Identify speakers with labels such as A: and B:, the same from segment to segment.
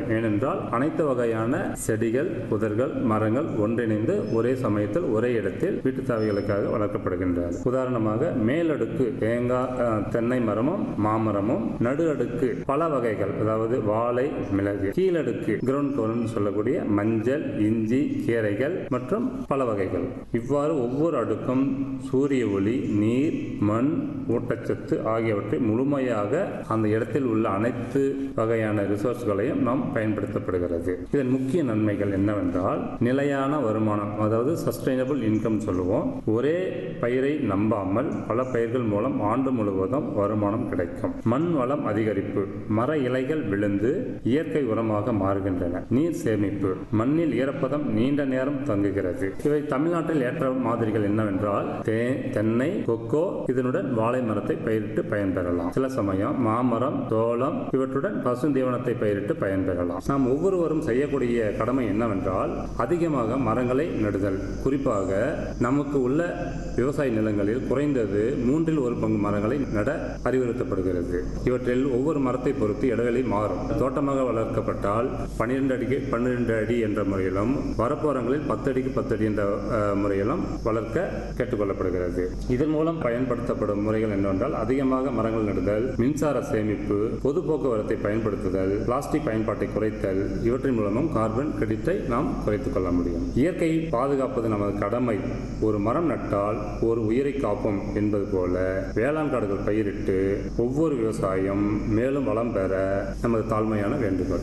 A: ஏனென்றால் அனைத்து வகையான செடிகள் புதர்கள் மரங்கள் ஒன்றிணைந்து ஒரே சமயத்தில் ஒரே இடத்தில் வீட்டு தேவைகளுக்காக வளர்க்கப்படுகின்றது உதாரணமாக மேலடுக்கு தேங்காய் அஹ், தென்னை மரமும் மாமரமும் நடு அடுக்கு பல வகைகள் அதாவது வாழை மிளகு கீழடுக்கு கிரவுண்ட் கவர்னு சொல்லக்கூடிய மஞ்சள் இஞ்சி கீரைகள் மற்றும் பல வகைகள் இவ்வாறு ஒவ்வொரு அடுக்கும் சூரிய ஒளி நீர் மண் ஊட்டச்சத்து ஆகியவற்றை முழுமையாக அந்த இடத்தில் உள்ள அனைத்து வகையான ரிசோர்ஸ்களையும் நாம் பயன்படுத்தப்படுகிறது இதன் முக்கிய நன்மைகள் என்னவென்றால் நிலையான வருமானம் அதாவது சஸ்டைனபிள் இன்கம் சொல்லுவோம் ஒரே பயிரை நம்பாமல் பல பயிர்கள் மூலம் ஆண்டு முழுவதும் வருமானம் கிடைக்கும் மண் வளம் அதிகரிப்பு மர இலைகள் விழுந்து இயற்கை உரமாக மாறுகின்றன நீர் சேமிப்பு மண்ணில் ஈரப்பதம் நீண்ட நேரம் தங்குகிறது இவை தமிழ்நாட்டில் ஏற்ற மாதிரிகள் என்னவென்றால் தே- தென்னை கொக்கோ இதனுடன் வாழை மரத்தை பயிரிட்டு பயன்பெறலாம் சில சமயம் மாமரம் சோளம் இவற்றுடன் பசுந்தீவனத்தை பயிரிட்டு பயன்பெறலாம் நாம் ஒவ்வொருவரும் செய்யக்கூடிய கடமை என்னவென்றால் அதிகமாக மரங்களை நடுதல் குறிப்பாக நமக்கு உள்ள விவசாய நிலங்களில் குறைந்தது மூன்றில் ஒரு பங்கு மரங்களை நட அறிவுறுத்தப்படுகிறது இவற்றில் ஒவ்வொரு மரத்தை பொறுத்து இடைவெளி மாறும் தோட்டமாக வளர்க்கப்பட்டால் பன்னிரெண்டு அடிக்கு பன்னிரெண்டு அடி என்ற முறையிலும் வரப்போரங்களில் பத்து அடிக்கு பத்து அடி என்ற அஹ், முறையிலும் வளர்க்க கேட்டுக்கொள்ளப்படுகிறது இதன் மூலம் பயன்படுத்தப்படும் முறைகள் என்னவென்றால் அதிகமாக மரங்கள் நடுதல் மின்சார சேமிப்பு பொது போக்குவரத்தை பயன்படுத்துதல் பிளாஸ்டிக் பயன்பாட்டை குறைத்தல் இவற்றின் மூலமும் கார்பன் கிரெடிட்டை நாம் குறைத்துக் கொள்ள முடியும் இயற்கையை பாதுகாப்பது நமது கடமை ஒரு மரம் நட்டால் ஒரு உயிரை காப்போம் என்பது போல வேளாண் காடுகள் பயிரிட்டு ஒவ்வொரு விவசாயம் மேலும் வளம் பெற நமது தாழ்மையான வேண்டுகோள்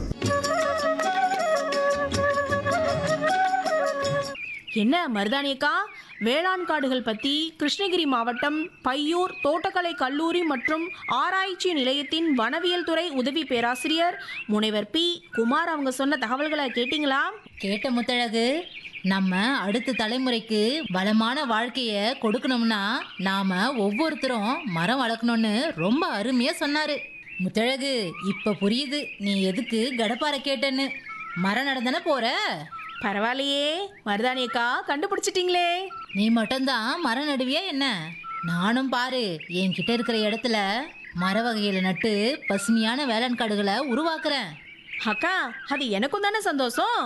B: என்ன மருதானியக்கா வேளாண் காடுகள் பத்தி கிருஷ்ணகிரி மாவட்டம் பையூர் தோட்டக்கலை கல்லூரி மற்றும் ஆராய்ச்சி நிலையத்தின் வனவியல் துறை உதவி பேராசிரியர் முனைவர் பி குமார் அவங்க சொன்ன தகவல்களை கேட்டிங்களா
C: கேட்ட முத்தழகு நம்ம அடுத்த தலைமுறைக்கு வளமான வாழ்க்கைய கொடுக்கணும்னா நாம ஒவ்வொருத்தரும் மரம் வளர்க்கணும்னு ரொம்ப அருமையா சொன்னாரு முத்தழகு இப்ப புரியுது நீ எதுக்கு கடப்பார கேட்டேன்னு மரம் நடந்தானே போற
B: பரவாயில்லையே மருதானியக்கா கண்டுபிடிச்சிட்டீங்களே
C: நீ மட்டும்தான் மரம் நடுவியா என்ன நானும் பாரு என்கிட்ட இருக்கிற இடத்துல மர வகைகளை நட்டு பசுமையான வேளாண் காடுகளை உருவாக்குறேன்
B: அக்கா அது எனக்கும் தானே சந்தோஷம்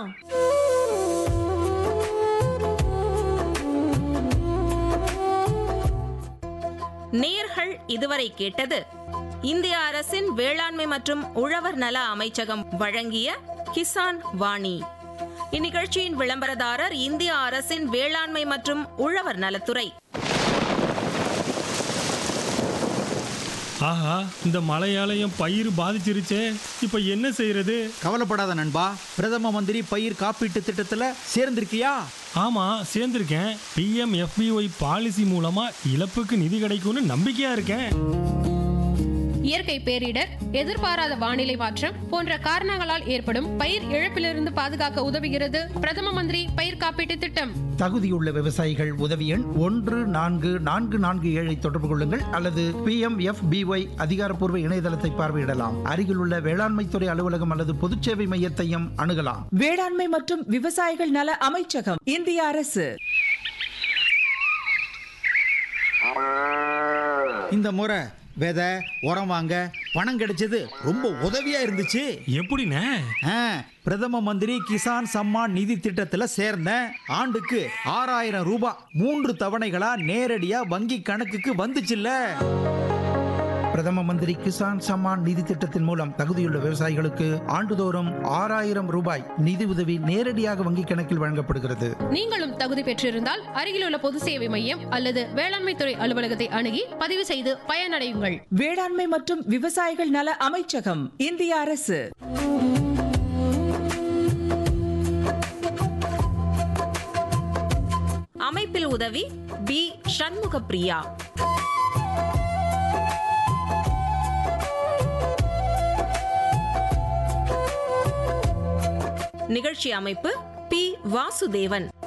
B: நேர்கள் இதுவரை கேட்டது இந்திய அரசின் வேளாண்மை மற்றும் உழவர் நல அமைச்சகம் வழங்கிய கிசான் வாணி இந்நிகழ்ச்சியின் விளம்பரதாரர் இந்திய அரசின் வேளாண்மை மற்றும் உழவர் நலத்துறை
D: ஆஹா இந்த மழையால என் பயிர் பாதிச்சிருச்சே இப்போ என்ன செய்யறது
E: கவலைப்படாத நண்பா பிரதம மந்திரி பயிர் காப்பீட்டு திட்டத்துல சேர்ந்திருக்கியா
D: ஆமா சேர்ந்திருக்கேன் பிஎம் எஃபிஒய் பாலிசி மூலமா இழப்புக்கு நிதி கிடைக்கும்னு நம்பிக்கையா இருக்கேன்
F: இயற்கை பேரிடர் எதிர்பாராத வானிலை மாற்றம் போன்ற காரணங்களால் ஏற்படும் பயிர் இழப்பிலிருந்து பாதுகாக்க உதவுகிறது பிரதம மந்திரி பயிர் காப்பீட்டு திட்டம்
G: தகுதியுள்ள விவசாயிகள் உதவி எண் ஒன்று நான்கு நான்கு நான்கு ஏழை தொடர்பு கொள்ளுங்கள் அல்லது பி எம் எஃப் பிஒய் அதிகாரப்பூர்வ இணையதளத்தை பார்வையிடலாம் அருகிலுள்ள வேளாண்மைத்துறை அலுவலகம் அல்லது பொதுச்சேவை மையத்தையும் அணுகலாம்
H: வேளாண்மை மற்றும் விவசாயிகள் நல அமைச்சகம் இந்திய அரசு
E: இந்த முறை விதை உரம் வாங்க பணம் கிடைச்சது ரொம்ப உதவியா இருந்துச்சு
D: எப்படிண்ணே
E: ஆ, பிரதம மந்திரி கிசான் சம்மான் நிதி திட்டத்துல சேர்ந்தேன் ஆண்டுக்கு ஆறாயிரம் ரூபாய் மூன்று தவணைகளா நேரடியா வங்கி கணக்குக்கு வந்துச்சுல்ல
G: பிரதம மந்திரி கிசான் சம்மான் நிதி திட்டத்தின் மூலம் தகுதியுள்ள விவசாயிகளுக்கு ஆண்டுதோறும் ஆறாயிரம் ரூபாய் நிதி உதவி நேரடியாக வங்கிக் கணக்கில் வழங்கப்படுகிறது
F: நீங்களும் தகுதி பெற்றிருந்தால் அருகிலுள்ள பொது சேவை மையம் அல்லது வேளாண்மை துறை அலுவலகத்தை அணுகி பதிவு செய்து பயனடையுங்கள்
H: வேளாண்மை மற்றும் விவசாயிகள் நல அமைச்சகம் இந்திய அரசு
B: அமைப்பில் உதவி பி சண்முக பிரியா நிகழ்ச்சி அமைப்பு பி வாசுதேவன்